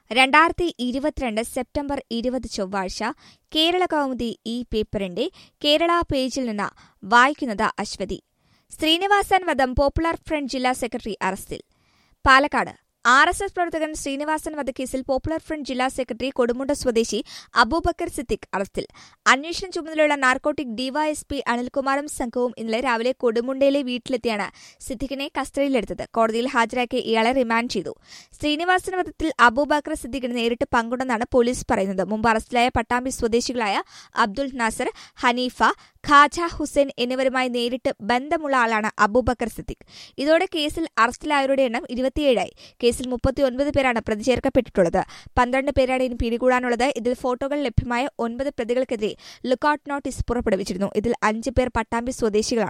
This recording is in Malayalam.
രണ്ടായിരത്തി ഇരുപത്തിരണ്ട് സെപ്റ്റംബർ ഇരുപത് ചൊവ്വാഴ്ച കേരള കൗമുദി ഈ പേപ്പറിന്റെ കേരള പേജിൽ നിന്ന് വായിക്കുന്നത് അശ്വതി ശ്രീനിവാസൻ വധം പോപ്പുലർ ഫ്രണ്ട് ജില്ലാ സെക്രട്ടറി അറസ്റ്റിൽ പാലക്കാട് ആർ എസ് എസ് പ്രവർത്തകൻ ശ്രീനിവാസൻ വധക്കേസിൽ പോപ്പുലർ ഫ്രണ്ട് ജില്ലാ സെക്രട്ടറി കൊടുമുണ്ട സ്വദേശി അബൂബക്കർ സിദ്ദിഖ് അറസ്റ്റിൽ അന്വേഷണം ചുമതലയുള്ള നാർക്കോട്ടിക് ഡിവൈഎസ്പി അനിൽകുമാറും സംഘവും ഇന്നലെ രാവിലെ കൊടുമുണ്ടയിലെ വീട്ടിലെത്തിയാണ് സിദ്ദിഖിനെ കസ്റ്റഡിയിലെടുത്തത് കോടതിയിൽ ഹാജരാക്കി ഇയാളെ റിമാൻഡ് ചെയ്തു ശ്രീനിവാസൻ വധത്തിൽ അബൂബക്കർ സിദ്ദിഖിന് നേരിട്ട് പങ്കുണ്ടെന്നാണ് പോലീസ് പറയുന്നത് മുമ്പ് അറസ്റ്റിലായ പട്ടാമ്പി സ്വദേശികളായ അബ്ദുൾ നാസർ ഹനീഫ ഖാജ ഹുസൈൻ എന്നിവരുമായി നേരിട്ട് ബന്ധമുള്ള ആളാണ് അബൂബക്കർ സിദ്ദിഖ് ഇതോടെ കേസിൽ അറസ്റ്റിലായവരുടെ എണ്ണം ഇരുപത്തിയേഴായി കേസിൽ മുപ്പത്തിയൊൻപത് പേരാണ് പ്രതി ചേർക്കപ്പെട്ടിട്ടുള്ളത് പന്ത്രണ്ട് പേരാണ് ഇനി പിടികൂടാനുള്ളത് ഇതിൽ ഫോട്ടോകൾ ലഭ്യമായ ഒൻപത് പ്രതികൾക്കെതിരെ ലുക്കൌട്ട് നോട്ടീസ് പുറപ്പെടുവിച്ചിരുന്നു ഇതിൽ അഞ്ച് പേർ പട്ടാമ്പി സ്വദേശികളാണ്